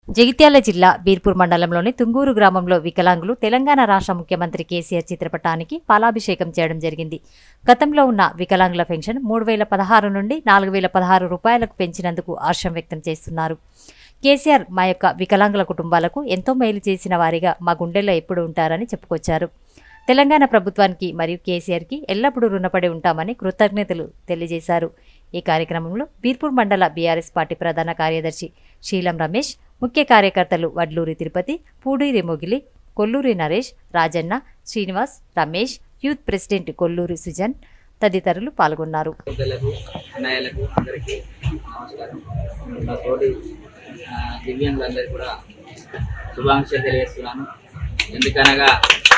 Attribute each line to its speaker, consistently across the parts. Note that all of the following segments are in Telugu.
Speaker 1: జగిత్యాల జిల్లా బీర్పూర్ మండలంలోని తుంగూరు గ్రామంలో వికలాంగులు తెలంగాణ రాష్ట్ర ముఖ్యమంత్రి కేసీఆర్ చిత్రపటానికి పాలాభిషేకం చేయడం జరిగింది గతంలో ఉన్న వికలాంగుల పెన్షన్ మూడు వేల పదహారు నుండి నాలుగు వేల పదహారు రూపాయలకు పెంచినందుకు హర్షం వ్యక్తం చేస్తున్నారు కేసీఆర్ మా యొక్క వికలాంగుల కుటుంబాలకు ఎంతో మేలు చేసిన వారిగా మా గుండెల్లో ఎప్పుడు ఉంటారని చెప్పుకొచ్చారు తెలంగాణ ప్రభుత్వానికి మరియు కేసీఆర్కి ఎల్లప్పుడూ రుణపడి ఉంటామని కృతజ్ఞతలు తెలియజేశారు ఈ కార్యక్రమంలో బీర్పూర్ మండల బీఆర్ఎస్ పార్టీ ప్రధాన కార్యదర్శి శీలం రమేష్ ముఖ్య కార్యకర్తలు వడ్లూరి తిరుపతి పూడూరి మొగిలి కొల్లూరి నరేష్ రాజన్న శ్రీనివాస్ రమేష్ యూత్ ప్రెసిడెంట్ కొల్లూరి సుజన్ తదితరులు పాల్గొన్నారు
Speaker 2: పెద్దలకు అన్నయ్యలకు అందరికీ నమస్కారం నా తోటి ఆ, దివ్యాంగులందరికీ కూడా శుభాకాంక్షలు తెలియజేస్తున్నాను ఎందుకనగా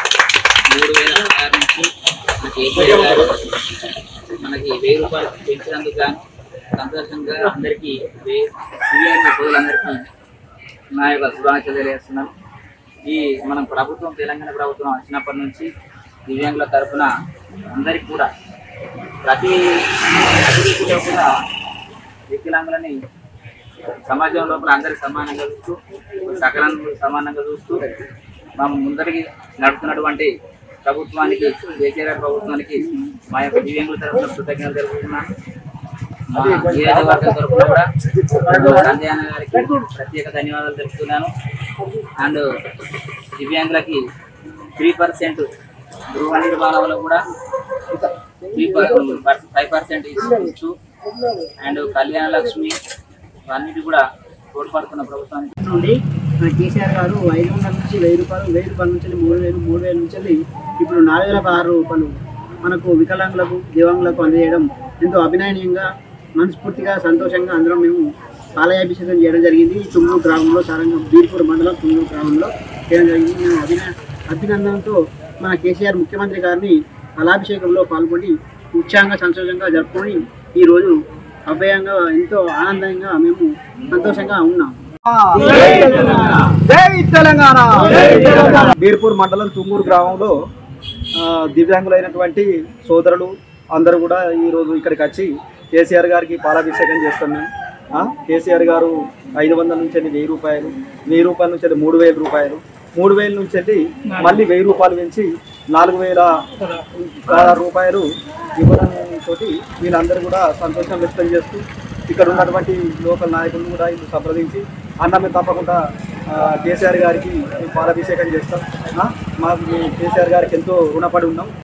Speaker 2: మూడు వేల పదహారు నుంచి మన కేసీఆర్ గారు మనకి వెయ్యి రూపాయలు పెంచినందుకు గాను సంతోషంగా అందరికీ వే- దివ్యాంగ సోదరులందరికీ నా యొక్క శుభాకాంక్షలు తెలియజేస్తున్నాను ఈ మనం ప్రభుత్వం తెలంగాణ ప్రభుత్వం వచ్చినప్పటి నుంచి దివ్యాంగుల తరఫున అందరికీ కూడా ప్రతి అభివృద్ధిలో కూడా వికలాంగులని సమాజం లోపల అందరికి సమానంగా చూస్తూ సకలాన్ని సమానంగా చూస్తూ మనం ముందరికి నడుపుతున్నటువంటి ప్రభుత్వానికి కేసీఆర్ ప్రభుత్వానికి మా యొక్క దివ్యాంగుల తరఫున కృతజ్ఞతలు తెలుపుతున్నాను మా నియోజకవర్గం తరఫున కూడా సంజయ్ అన్న గారికి ప్రత్యేక ధన్యవాదాలు తెలుపుతున్నాను అండ్ దివ్యాంగులకి త్రీ పర్సెంట్ గృహ నిర్మాణంలో కూడా త్రీ ఫైవ్ పర్సెంట్ ఇస్తూ అండ్ కళ్యాణ లక్ష్మి అన్నిటి కూడా తోడ్పడుతున్న ప్రభుత్వానికి
Speaker 3: నుండి మన కేసీఆర్ గారు ఐదు వందల నుంచి వెయ్యి రూపాయలు వెయ్యి రూపాయల నుంచి మూడు వేలు మూడు వేల నుంచి వెళ్ళి ఇప్పుడు నాలుగు వేల పదహారు రూపాయలు మనకు వికలాంగులకు దివ్యాంగులకు అందజేయడం ఎంతో అభినయనీయంగా మనస్ఫూర్తిగా సంతోషంగా అందరం మేము పాలయాభిషేకం చేయడం జరిగింది ఈ తుమ్మూరు గ్రామంలో సారంగం బీర్పూర్ మండలం తుమ్మూరు గ్రామంలో చేయడం జరిగింది మేము అభిన అభినందనతో మన కేసీఆర్ ముఖ్యమంత్రి గారిని పాలాభిషేకంలో పాల్గొని ఉత్సాహంగా సంతోషంగా జరుపుకొని ఈరోజు అభయంగా ఎంతో ఆనందంగా మేము సంతోషంగా ఉన్నాం
Speaker 4: జై తెలంగాణ బీర్పూర్ మండలం తుంగూరు గ్రామంలో ఆ, దివ్యాంగులైనటువంటి సోదరులు అందరూ కూడా ఈరోజు ఇక్కడికి వచ్చి కేసీఆర్ గారికి పాలాభిషేకం చేస్తున్నాం ఆ, కేసీఆర్ గారు ఐదు వందల నుంచి వెళ్ళి వెయ్యి రూపాయలు వెయ్యి రూపాయల నుంచి వెళ్ళి మూడు వేల రూపాయలు మూడు వేల నుంచి వెళ్ళి మళ్ళీ వెయ్యి రూపాయలు పెంచి నాలుగు వేల పదహారు రూపాయలు ఇవ్వడం తోటి వీళ్ళందరూ కూడా సంతోషం వ్యక్తం చేస్తూ ఇక్కడ ఉన్నటువంటి లోకల్ నాయకులను కూడా వీళ్ళు సంప్రదించి అన్న మేము తప్పకుండా ఆ, కేసీఆర్ గారికి మేము పాలాభిషేకం చేస్తాం ఆ, మాకు మీ కేసీఆర్ గారికి ఎంతో రుణపడి ఉన్నాం